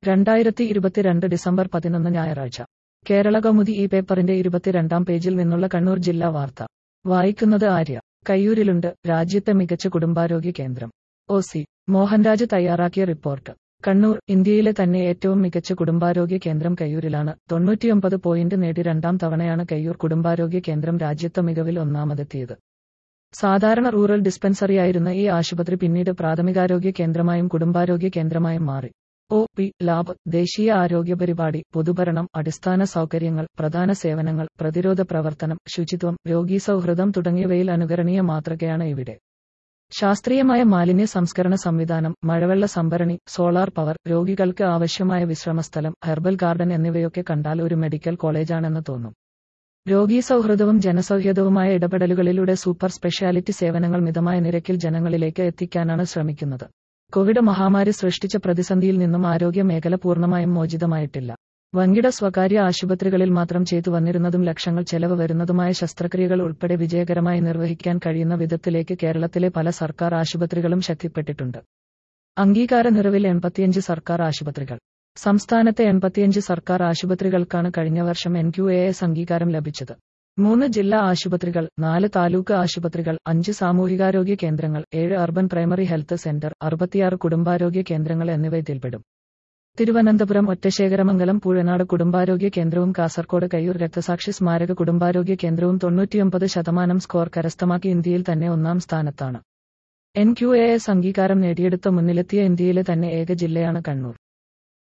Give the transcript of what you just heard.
രണ്ടായിരത്തി ഇരുപത്തിരണ്ട് ഡിസംബർ പതിനൊന്ന് ഞായറാഴ്ച കേരള കൗമുദി ഈ പേപ്പറിന്റെ ഇരുപത്തിരണ്ടാം പേജിൽ നിന്നുള്ള കണ്ണൂർ ജില്ലാ വാർത്ത വായിക്കുന്നത് ആര്യ കയ്യൂരിലുണ്ട് രാജ്യത്തെ മികച്ച കുടുംബാരോഗ്യ കേന്ദ്രം ഒ സി മോഹൻരാജ് തയ്യാറാക്കിയ റിപ്പോർട്ട് കണ്ണൂർ ഇന്ത്യയിലെ തന്നെ ഏറ്റവും മികച്ച കുടുംബാരോഗ്യ കേന്ദ്രം കയ്യൂരിലാണ് തൊണ്ണൂറ്റിയൊമ്പത് പോയിന്റ് നേടി രണ്ടാം തവണയാണ് കയ്യൂർ കുടുംബാരോഗ്യ കേന്ദ്രം രാജ്യത്തെ മികവിൽ ഒന്നാമതെത്തിയത് സാധാരണ റൂറൽ ഡിസ്പെൻസറിയായിരുന്ന ഈ ആശുപത്രി പിന്നീട് പ്രാഥമികാരോഗ്യ കേന്ദ്രമായും കുടുംബാരോഗ്യ കേന്ദ്രമായും മാറി ഒ പി ലാബ് ദേശീയ ആരോഗ്യ പരിപാടി പൊതുഭരണം അടിസ്ഥാന സൗകര്യങ്ങൾ പ്രധാന സേവനങ്ങൾ പ്രതിരോധ പ്രവർത്തനം ശുചിത്വം രോഗീ സൗഹൃദം തുടങ്ങിയവയിൽ അനുകരണീയ മാതൃകയാണ് ഇവിടെ ശാസ്ത്രീയമായ മാലിന്യ സംസ്കരണ സംവിധാനം മഴവെള്ള സംഭരണി സോളാർ പവർ രോഗികൾക്ക് ആവശ്യമായ വിശ്രമസ്ഥലം ഹെർബൽ ഗാർഡൻ എന്നിവയൊക്കെ കണ്ടാൽ ഒരു മെഡിക്കൽ കോളേജാണെന്ന് തോന്നും രോഗീ സൗഹൃദവും ജനസൗഹൃദവുമായ ഇടപെടലുകളിലൂടെ സൂപ്പർ സ്പെഷ്യാലിറ്റി സേവനങ്ങൾ മിതമായ നിരക്കിൽ ജനങ്ങളിലേക്ക് എത്തിക്കാനാണ് ശ്രമിക്കുന്നത് കോവിഡ് മഹാമാരി സൃഷ്ടിച്ച പ്രതിസന്ധിയിൽ നിന്നും ആരോഗ്യ മേഖല പൂർണ്ണമായും മോചിതമായിട്ടില്ല വൻകിട സ്വകാര്യ ആശുപത്രികളിൽ മാത്രം ചെയ്തു വന്നിരുന്നതും ലക്ഷങ്ങൾ ചെലവ് വരുന്നതുമായ ശസ്ത്രക്രിയകൾ ഉൾപ്പെടെ വിജയകരമായി നിർവഹിക്കാൻ കഴിയുന്ന വിധത്തിലേക്ക് കേരളത്തിലെ പല സർക്കാർ ആശുപത്രികളും ശക്തിപ്പെട്ടിട്ടുണ്ട് അംഗീകാര നിറവിൽ എൺപത്തിയഞ്ച് സർക്കാർ ആശുപത്രികൾ സംസ്ഥാനത്തെ എൺപത്തിയഞ്ച് സർക്കാർ ആശുപത്രികൾക്കാണ് കഴിഞ്ഞ വർഷം എൻ ക്യു എ എസ് അംഗീകാരം ലഭിച്ചത് മൂന്ന് ജില്ലാ ആശുപത്രികൾ നാല് താലൂക്ക് ആശുപത്രികൾ അഞ്ച് സാമൂഹികാരോഗ്യ കേന്ദ്രങ്ങൾ ഏഴ് അർബൻ പ്രൈമറി ഹെൽത്ത് സെന്റർ അറുപത്തിയാറ് കുടുംബാരോഗ്യ കേന്ദ്രങ്ങൾ എന്നിവ ഇതിൽപ്പെടും തിരുവനന്തപുരം ഒറ്റശേഖരമംഗലം പൂഴനാട് കുടുംബാരോഗ്യ കേന്ദ്രവും കാസർകോട് കയ്യൂർ രക്തസാക്ഷി സ്മാരക കുടുംബാരോഗ്യ കേന്ദ്രവും തൊണ്ണൂറ്റിയൊമ്പത് ശതമാനം സ്കോർ കരസ്ഥമാക്കി ഇന്ത്യയിൽ തന്നെ ഒന്നാം സ്ഥാനത്താണ് എൻ ക്യു എ എസ് അംഗീകാരം നേടിയെടുത്ത മുന്നിലെത്തിയ ഇന്ത്യയിലെ തന്നെ ഏക ജില്ലയാണ് കണ്ണൂർ